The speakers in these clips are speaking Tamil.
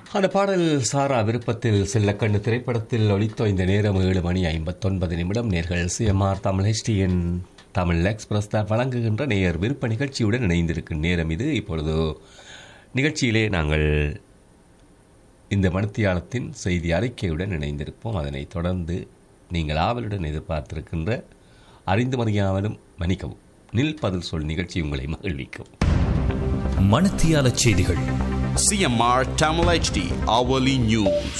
அந்த பாடல் சாரா விருப்பத்தில் செல்லக்கண்ணு திரைப்படத்தில் ஒளித்தோ இந்த நேரம் ஏழு மணி ஐம்பத்தொன்பது நிமிடம் நேர்கள் CMR Tamil HTN Tamil express தான் வழங்குகின்ற நேயர் விருப்ப நிகழ்ச்சியுடன் இணைந்திருக்கும் நேரம் இது இப்பொழுது நிகழ்ச்சியிலே நாங்கள் இந்த மணித்தியாலத்தின் செய்தி அறிக்கையுடன் இணைந்திருப்போம் அதனைத் தொடர்ந்து நீங்கள் ஆவலுடன் எதிர்பார்த்திருக்கின்ற அறிந்து மறியாமலும் மன்னிக்கவும் நில் பதில் சொல் நிகழ்ச்சி உங்களை மகிழ்விக்கும் மணத்தியால செய்திகள் CMR Tamil HD Hourly News.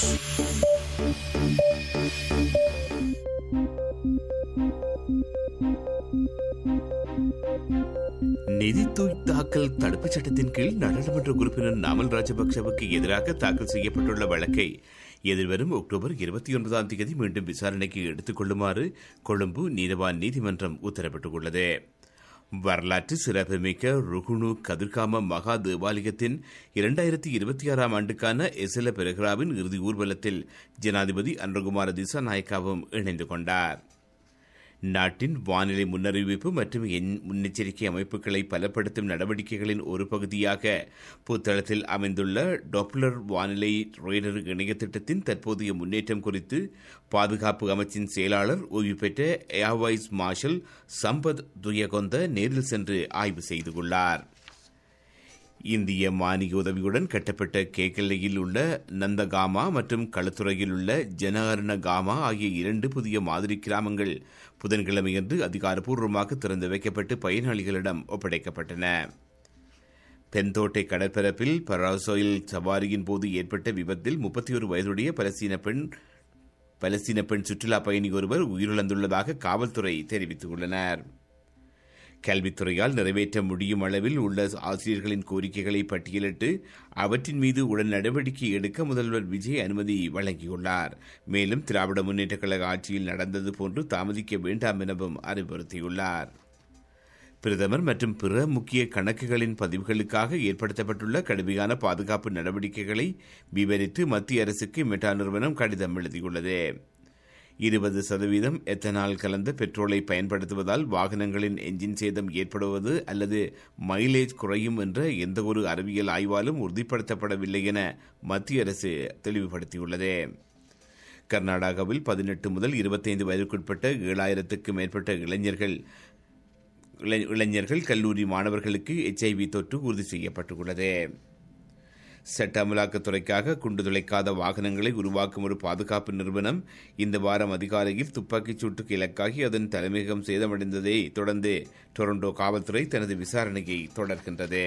நிதி தாக்கல் தடுப்புச் சட்டத்தின் கீழ் நாடாளுமன்ற உறுப்பினர் நாமல் ராஜபக்சவுக்கு எதிராக தாக்கல் செய்யப்பட்டுள்ள வழக்கை எதிர்வரும் அக்டோபர் இருபத்தி ஒன்பதாம் தேதி மீண்டும் விசாரணைக்கு எடுத்துக் கொள்ளுமாறு கொழும்பு நீதவான் நீதிமன்றம் உத்தரவிட்டுள்ளது வரலாற்று சிறப்புமிக்க ருகுணு கதிர்காம மகா தேவாலயத்தின் இரண்டாயிரத்தி இருபத்தி ஆறாம் ஆண்டுக்கான எசல பெருகராவின் இறுதி ஊர்வலத்தில் ஜனாதிபதி அன்றகுமார திசாநாயக்காவும் இணைந்து கொண்டார் நாட்டின் வானிலை முன்னறிவிப்பு மற்றும் எண் முன்னெச்சரிக்கை அமைப்புகளை பலப்படுத்தும் நடவடிக்கைகளின் ஒரு பகுதியாக புத்தளத்தில் அமைந்துள்ள டொப்ளர் வானிலை ரேடர் இணைய திட்டத்தின் தற்போதைய முன்னேற்றம் குறித்து பாதுகாப்பு அமைச்சின் செயலாளர் ஓய்வு பெற்ற ஏர்வைஸ் மார்ஷல் சம்பத் துயகொந்த நேரில் சென்று ஆய்வு செய்துள்ளார் இந்திய மானிய உதவியுடன் கட்டப்பட்ட கேக்கல்லையில் உள்ள நந்தகாமா மற்றும் களுத்துறையில் உள்ள ஜனகரண காமா ஆகிய இரண்டு புதிய மாதிரி கிராமங்கள் புதன்கிழமையன்று அதிகாரப்பூர்வமாக திறந்து வைக்கப்பட்டு பயனாளிகளிடம் ஒப்படைக்கப்பட்டன பென்தோட்டை கடற்பரப்பில் பராசோயில் சவாரியின் போது ஏற்பட்ட விபத்தில் முப்பத்தி ஒரு வயதுடைய பலஸ்தீன பெண் பலஸ்தீன பெண் சுற்றுலா பயணி ஒருவர் உயிரிழந்துள்ளதாக காவல்துறை தெரிவித்துள்ளனர் கல்வித்துறையால் நிறைவேற்ற முடியும் அளவில் உள்ள ஆசிரியர்களின் கோரிக்கைகளை பட்டியலிட்டு அவற்றின் மீது உடன் நடவடிக்கை எடுக்க முதல்வர் விஜய் அனுமதி வழங்கியுள்ளார் மேலும் திராவிட முன்னேற்றக் கழக ஆட்சியில் நடந்தது போன்று தாமதிக்க வேண்டாம் எனவும் அறிவுறுத்தியுள்ளார் பிரதமர் மற்றும் பிற முக்கிய கணக்குகளின் பதிவுகளுக்காக ஏற்படுத்தப்பட்டுள்ள கடுமையான பாதுகாப்பு நடவடிக்கைகளை விவரித்து மத்திய அரசுக்கு மெட்டா நிறுவனம் கடிதம் எழுதியுள்ளது இருபது சதவீதம் எத்தனால் கலந்த பெட்ரோலை பயன்படுத்துவதால் வாகனங்களின் என்ஜின் சேதம் ஏற்படுவது அல்லது மைலேஜ் குறையும் என்ற எந்தவொரு அறிவியல் ஆய்வாலும் உறுதிப்படுத்தப்படவில்லை என மத்திய அரசு தெளிவுபடுத்தியுள்ளது கர்நாடகாவில் பதினெட்டு முதல் இருபத்தைந்து வயதுக்குட்பட்ட ஏழாயிரத்துக்கும் மேற்பட்ட இளைஞர்கள் இளைஞர்கள் கல்லூரி மாணவர்களுக்கு எச்ஐவி தொற்று உறுதி செய்யப்பட்டுள்ளது சட்ட அமலாக்கத்துறைக்காக குண்டு துளைக்காத வாகனங்களை உருவாக்கும் ஒரு பாதுகாப்பு நிறுவனம் இந்த வாரம் அதிகாலையில் துப்பாக்கிச் சூட்டுக்கு இலக்காகி அதன் தலைமையகம் சேதமடைந்ததை தொடர்ந்து டொரண்டோ காவல்துறை தனது விசாரணையை தொடர்கின்றது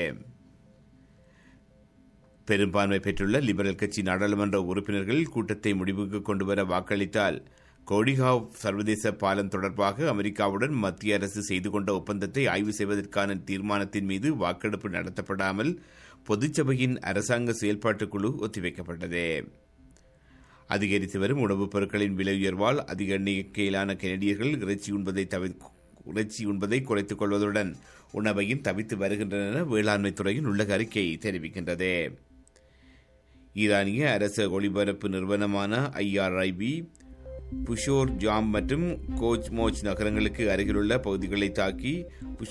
பெரும்பான்மை பெற்றுள்ள லிபரல் கட்சி நாடாளுமன்ற உறுப்பினர்கள் கூட்டத்தை முடிவுக்கு கொண்டுவர வாக்களித்தால் கோடிகாவ் சர்வதேச பாலம் தொடர்பாக அமெரிக்காவுடன் மத்திய அரசு செய்து கொண்ட ஒப்பந்தத்தை ஆய்வு செய்வதற்கான தீர்மானத்தின் மீது வாக்கெடுப்பு நடத்தப்படாமல் பொதுச்சபையின் அரசாங்க செயல்பாட்டுக் குழு ஒத்திவைக்கப்பட்டது அதிகரித்து வரும் உணவுப் பொருட்களின் விலை உயர்வால் அதிக எண்ணிக்கையிலான கெனடியர்கள் இறைச்சி உண்பதை இறைச்சி உண்பதை குறைத்துக் கொள்வதுடன் உணவையும் தவித்து வருகின்றன என வேளாண்மை துறையின் உள்ளக அறிக்கை தெரிவிக்கின்றது ஈரானிய அரச ஒளிபரப்பு நிறுவனமான ஐஆர்ஐபி புஷோர் ஜாம் மற்றும் கோச் மோச் நகரங்களுக்கு அருகிலுள்ள பகுதிகளை தாக்கி